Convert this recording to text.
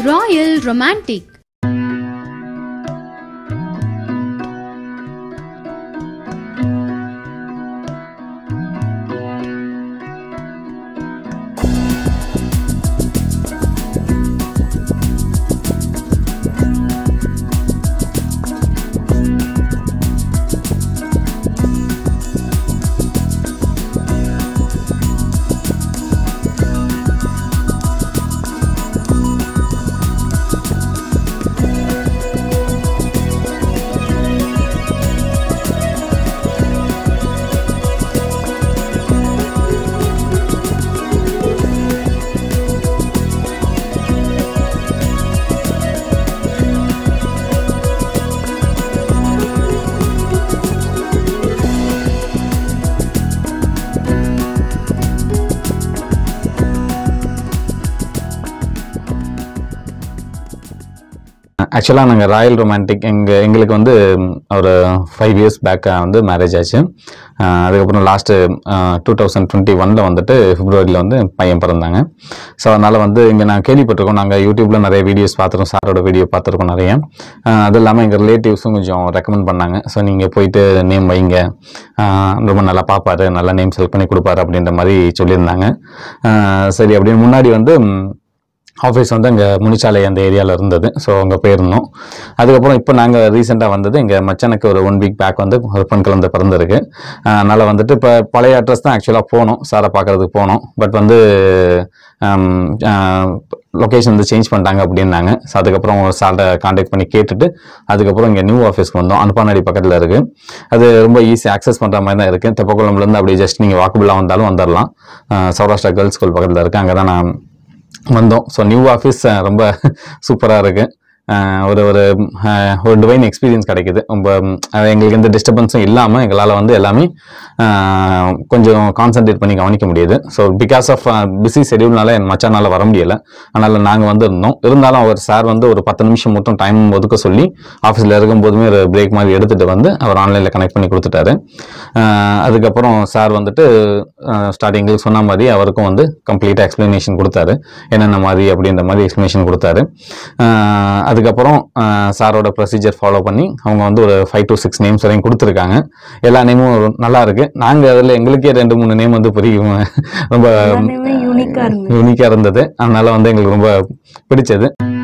Royal Romantic ஆக்சுவலாக நாங்கள் Royal romantic எங்கள் எங்களுக்கு வந்து ம், ஒரு ஃபைவ் இயர்ஸ் பேக்காக வந்து மேரேஜ் ஆச்சு அஹ் அதுக்கப்புறம் லாஸ்ட்டு டூ தௌசண்ட் டுவெண்ட்டி ஒனில் வந்துட்டு பிப்ரவரியில் வந்து பையன் பிறந்தாங்க ஸோ அதனால் வந்து இங்கே நான் கேள்விப்பட்டிருக்கோம் நாங்கள் யூடியூப்பில் நிறைய வீடியோஸ் பார்த்துருக்கோம் சாரோட வீடியோ பார்த்துருக்கோம் நிறைய அஹ் அது இல்லாமல் எங்கள் ரிலேட்டிவ்ஸும் கொஞ்சம் ரெக்கமெண்ட் பண்ணாங்க ஸோ நீங்கள் போயிட்டு நேம் வைங்க அஹ் ரொம்ப நல்லா பார்ப்பாரு நல்லா நேம் செலக்ட் பண்ணி கொடுப்பாரு அப்படின்ற மாதிரி சொல்லியிருந்தாங்க அஹ் சரி அப்படின்னு முன்னாடி வந்து ம், ஆஃபீஸ் வந்து அங்கே முனிச்சாலை அந்த ஏரியாவில் இருந்தது ஸோ அங்கே போயிருந்தோம் அதுக்கப்புறம் இப்போ நாங்கள் ரீசெண்டாக வந்தது எங்கள் மச்சனுக்கு ஒரு ஒன் வீக் பேக் வந்து ஒரு பெண் குழந்தை பிறந்திருக்கு அஹ் அதனால் வந்துட்டு இப்போ பழைய அட்ரஸ் தான் ஆக்சுவலாக போனோம் சாரை பார்க்கறதுக்கு போனோம் பட் வந்து லொக்கேஷன் வந்து சேஞ்ச் பண்ணிட்டாங்க அப்படின்னாங்க ஸோ அதுக்கப்புறம் சார்ட்ட காண்டாக்ட் பண்ணி கேட்டுட்டு அதுக்கப்புறம் இங்கே நியூ ஆஃபீஸ்க்கு வந்தோம் அனுப்பானடி பக்கத்தில் இருக்குது அது ரொம்ப ஈஸி ஆக்சஸ் பண்ணுற மாதிரி தான் இருக்குது தெப்பக்குளம்லேருந்து அப்படியே ஜஸ்ட் நீங்கள் வாக்கபிளாக வந்தாலும் வந்துடலாம் அஹ் சௌராஷ்டிரா கேர்ள்ஸ் ஸ்கூல் பக்கத்தில் இருக்குது அங்கே தான் நான் வந்தோம் ஸோ நியூ ஆஃபீஸ் ரொம்ப சூப்பராக இருக்கு அஹ் ஒரு ஒரு அஹ் ஒரு டிவைன் எக்ஸ்பீரியன்ஸ் கிடைக்குது ரொம்ப ம், அது எங்களுக்கு எந்த டிஸ்டர்பன்ஸும் இல்லாமல் எங்களால் வந்து எல்லாமே அஹ், கொஞ்சம் கான்சென்ட்ரேட் பண்ணி கவனிக்க முடியுது ஸோ பிகாஸ் ஆஃப் பிஸி ஷெடியூல்னால என் மச்சானால வர முடியல அதனால் நாங்கள் வந்து இருந்தோம் இருந்தாலும் அவர் சார் வந்து ஒரு பத்து நிமிஷம் மட்டும் டைம் ஒதுக்க சொல்லி ஆஃபீஸில் இருக்கும்போதுமே ஒரு பிரேக் மாதிரி எடுத்துகிட்டு வந்து அவர் ஆன்லைனில் கனெக்ட் பண்ணி கொடுத்துட்டாரு அஹ், அதுக்கப்புறம் சார் வந்துட்டு ஸ்டார்டிங்கில் சொன்ன மாதிரி அவருக்கும் வந்து கம்ப்ளீட்டாக எக்ஸ்ப்ளனேஷன் கொடுத்தாரு என்னென்ன மாதிரி அப்படின்ற மாதிரி எக்ஸ்ப்ளனேஷன் கொடுத்தாரு அஹ் அதுக்கப்புறம் சாரோட ப்ரொசீஜர் ஃபாலோ பண்ணி அவங்க வந்து ஒரு ஃபைவ் to சிக்ஸ் நேம்ஸ் வரையும் கொடுத்துருக்காங்க எல்லா நேமும் நல்லா இருக்கு நாங்கள் அதில் எங்களுக்கே ரெண்டு மூணு நேம் வந்து புரியும் ரொம்ப எல்லாமே யூனிக்கா இருந்தது யூனிக்காக இருந்தது அதனால வந்து எங்களுக்கு ரொம்ப பிடிச்சது